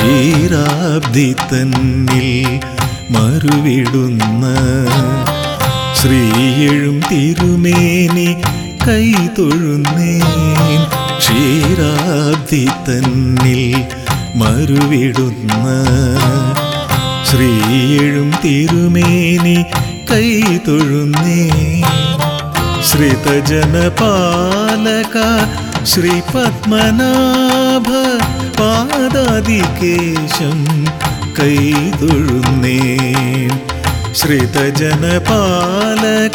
ക്ഷീരാബ്ദി തന്നിൽ മറുവിടുന്ന ശ്രീയെഴും തിരുമേനി കൈ തൊഴുന്നേൻ ക്ഷീരാബ്ദി തന്നിൽ മറുവിടുന്ന ശ്രീയെഴും തിരുമേനി കൈ തൊഴുന്നേൻ ശ്രിതജനപാലക ശ്രീപത്മനാഭ പാദാദികേശം കൈതൊഴുന്നേൻ ശ്രിതജനപാലക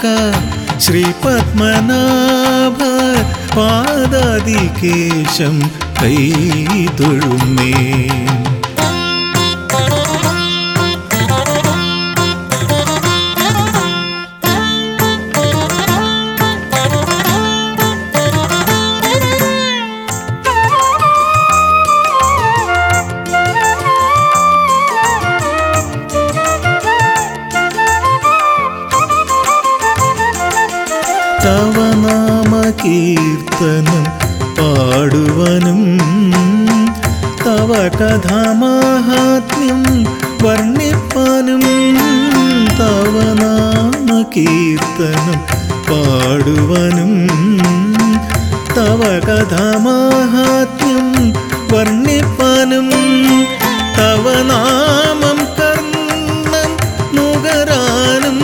ശ്രീപത്മനാഭ പാദാദികേശം കൈതൊഴുന്നേൻ തവ നാമ കീർത്തനം പാടുവനും തവ കഥാമാഹാത്മ്യം വർണ്ണിപ്പാനും തവ നാമ കീർത്തനം പാടുവനും തവ കഥാമാഹാത്മ്യം വർണ്ണിപ്പാനും തവ നാമം കർണം നുകരാനും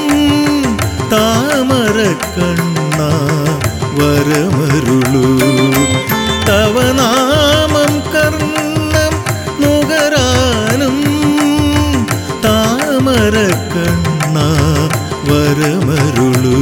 താമര കണ്ണ വരമരുളു തവ നാമം കർണം നുകരാനും താമര കണ്ണ വരമരുളു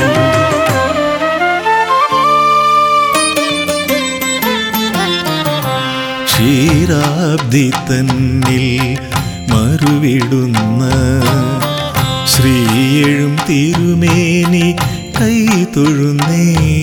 ക്ഷീരാബ്ദി തന്നിൽ മറുവിടുന്ന ശ്രീയെഴും തിരുമേനി കൈ തൊഴുന്നേ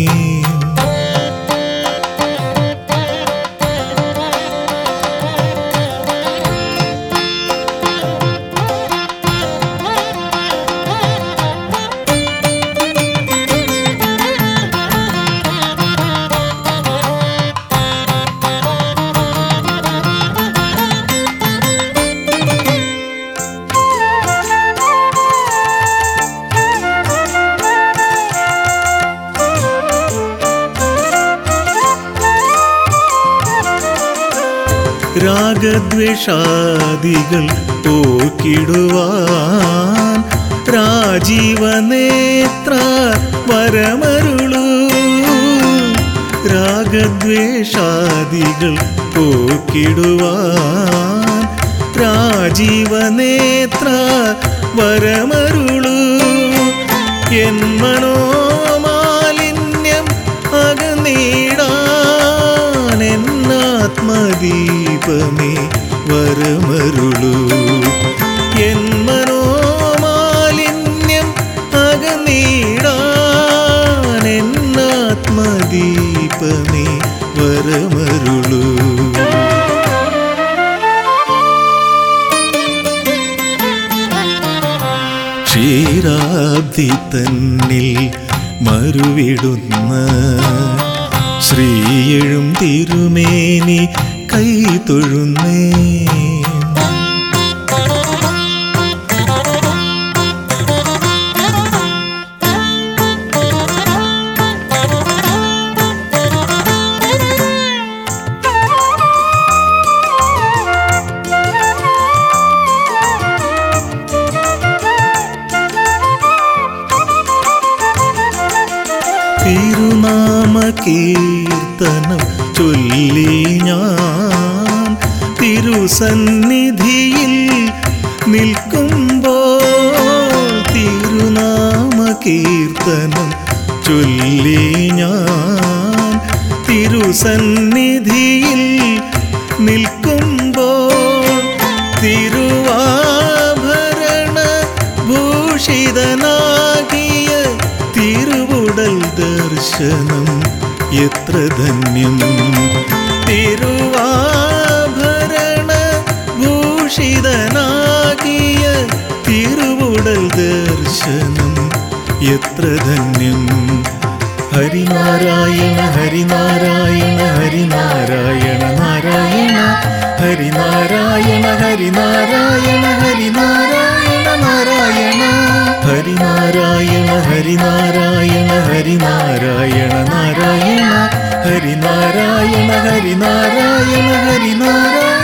രാഗദ്വേഷാദികൾ പോക്കിടുവാൻ രാജീവനേത്ര വരമരുളു രാഗദ്വേഷാദികൾ പോക്കിടുവാൻ രാജീവനേത്ര വരമരുളു എൻ മനോമാലിന്യം അകനീടാൻ എന്നാത്മദീപമേ വരമരുളു എൻ മനോമാലിന്യം അകനീടാൻ എന്നാത്മദീപമേ വരമരുളു ക്ഷീരാബ്ദി തന്നിൽ മറുവിടുന്ന ശ്രീയെഴും തിരുമേനി കൈ തൊഴുന്നേ തിരുനാമ കീർത്തനം ചൊല്ലി ഞാൻ തിരുസന്നിധിയിൽ നിൽക്കുമ്പോൾ തിരുനാമ കീർത്തനം ചൊല്ലി ഞാൻ തിരുസന്നിധിയിൽ നിൽക്കുമ്പോൾ തിരുവാഭരണ ഭൂഷിതനാകിയ തിരുവുടൽ ദർശനം എത്ര ധന്യം തിരുവാഭരണ ഭൂഷിതനാകിയ തിരുവുടൽ ദർശനം എത്ര ധന്യം ഹരിനാരായണ ഹരിനാരായണ ഹരിനാരായണ നാരായണ ഹരിനാരായണ ഹരിനാരായണ ഹരിനാരായണ നാരായണ ഹരിനാരായണ ഹരിനാരായണ ഹരിനാരായണ നാരായണ ഹരിനാരായണ ഹരിനാരായണ ഹരിനാരായണ